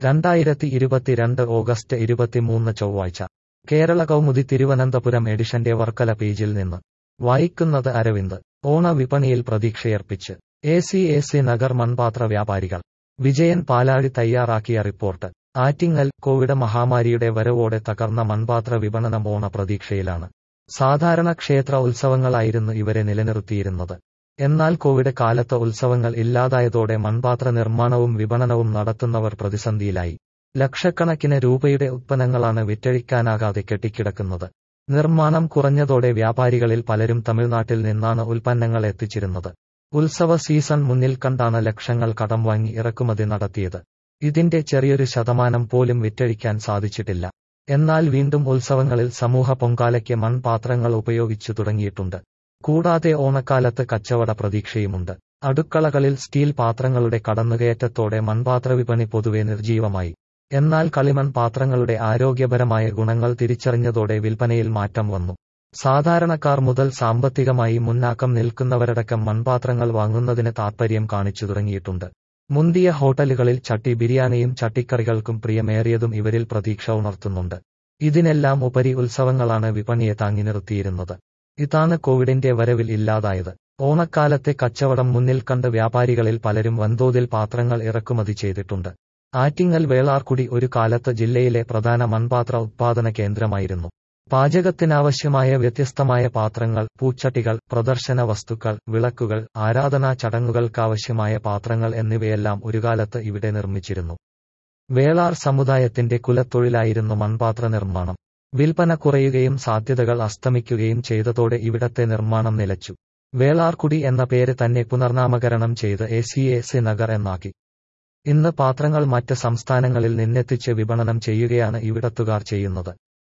രണ്ടായിരത്തി ഇരുപത്തിരണ്ട് ഓഗസ്റ്റ് ഇരുപത്തിമൂന്ന് ചൊവ്വാഴ്ച കേരള കൗമുദി തിരുവനന്തപുരം എഡിഷന്റെ വർക്കല പേജിൽ നിന്ന് വായിക്കുന്നത് അരവിന്ദ് ഓണ വിപണിയിൽ പ്രതീക്ഷയർപ്പിച്ച് A C A C Nagar മൺപാത്ര വ്യാപാരികൾ വിജയൻ പാലാഴി തയ്യാറാക്കിയ റിപ്പോർട്ട് ആറ്റിങ്ങൽ കോവിഡ് മഹാമാരിയുടെ വരവോടെ തകർന്ന മൺപാത്ര വിപണനം ഓണ പ്രതീക്ഷയിലാണ് സാധാരണ ക്ഷേത്ര ഉത്സവങ്ങളായിരുന്നു ഇവരെ നിലനിർത്തിയിരുന്നത് എന്നാൽ കോവിഡ് കാലത്ത് ഉത്സവങ്ങൾ ഇല്ലാതായതോടെ മൺപാത്ര നിർമ്മാണവും വിപണനവും നടത്തുന്നവർ പ്രതിസന്ധിയിലായി ലക്ഷക്കണക്കിന് രൂപയുടെ ഉത്പന്നങ്ങളാണ് വിറ്റഴിക്കാനാകാതെ കെട്ടിക്കിടക്കുന്നത് നിർമ്മാണം കുറഞ്ഞതോടെ വ്യാപാരികളിൽ പലരും തമിഴ്നാട്ടിൽ നിന്നാണ് ഉൽപ്പന്നങ്ങൾ എത്തിച്ചിരുന്നത് ഉത്സവ സീസൺ മുന്നിൽ കണ്ടാണ് ലക്ഷങ്ങൾ കടം വാങ്ങി ഇറക്കുമതി നടത്തിയത് ഇതിന്റെ ചെറിയൊരു ശതമാനം പോലും വിറ്റഴിക്കാൻ സാധിച്ചിട്ടില്ല എന്നാൽ വീണ്ടും ഉത്സവങ്ങളിൽ സമൂഹ പൊങ്കാലയ്ക്ക് മൺപാത്രങ്ങൾ ഉപയോഗിച്ചു തുടങ്ങിയിട്ടുണ്ട് കൂടാതെ ഓണക്കാലത്ത് കച്ചവട പ്രതീക്ഷയുമുണ്ട് അടുക്കളകളിൽ സ്റ്റീൽ പാത്രങ്ങളുടെ കടന്നുകയറ്റത്തോടെ മൺപാത്ര വിപണി പൊതുവെ നിർജീവമായി എന്നാൽ കളിമൺ പാത്രങ്ങളുടെ ആരോഗ്യപരമായ ഗുണങ്ങൾ തിരിച്ചറിഞ്ഞതോടെ വിൽപ്പനയിൽ മാറ്റം വന്നു സാധാരണക്കാർ മുതൽ സാമ്പത്തികമായി മുന്നാക്കം നിൽക്കുന്നവരടക്കം മൺപാത്രങ്ങൾ വാങ്ങുന്നതിന് താൽപര്യം കാണിച്ചു തുടങ്ങിയിട്ടുണ്ട് മുന്തിയ ഹോട്ടലുകളിൽ ചട്ടി ബിരിയാണിയും ചട്ടിക്കറികൾക്കും പ്രിയമേറിയതും ഇവരിൽ പ്രതീക്ഷ ഉണർത്തുന്നുണ്ട് ഇതിനെല്ലാം ഉപരി ഉത്സവങ്ങളാണ് വിപണിയെ താങ്ങി നിർത്തിയിരുന്നത് ഇതാണ് കോവിഡിന്റെ വരവിൽ ഇല്ലാതായത് ഓണക്കാലത്തെ കച്ചവടം മുന്നിൽ കണ്ട് വ്യാപാരികളിൽ പലരും വൻതോതിൽ പാത്രങ്ങൾ ഇറക്കുമതി ചെയ്തിട്ടുണ്ട് ആറ്റിങ്ങൽ വേളാർകുടി ഒരു കാലത്ത് ജില്ലയിലെ പ്രധാന മൺപാത്ര ഉത്പാദന കേന്ദ്രമായിരുന്നു പാചകത്തിനാവശ്യമായ വ്യത്യസ്തമായ പാത്രങ്ങൾ പൂച്ചട്ടികൾ പ്രദർശന വസ്തുക്കൾ വിളക്കുകൾ ആരാധനാ ചടങ്ങുകൾക്കാവശ്യമായ പാത്രങ്ങൾ എന്നിവയെല്ലാം ഒരു കാലത്ത് ഇവിടെ നിർമ്മിച്ചിരുന്നു വേളാർ സമുദായത്തിന്റെ കുലത്തൊഴിലായിരുന്നു മൺപാത്ര നിർമ്മാണം വിൽപ്പന കുറയുകയും സാധ്യതകൾ അസ്തമിക്കുകയും ചെയ്തതോടെ ഇവിടത്തെ നിർമ്മാണം നിലച്ചു വേളാർകുടി എന്ന പേര് തന്നെ പുനർനാമകരണം ചെയ്ത് A C A C Nagar എന്നാക്കി ഇന്ന് പാത്രങ്ങൾ മറ്റ് സംസ്ഥാനങ്ങളിൽ നിന്നെത്തിച്ച് വിപണനം ചെയ്യുകയാണ് ഇവിടത്തുകാർ ചെയ്യുന്നത്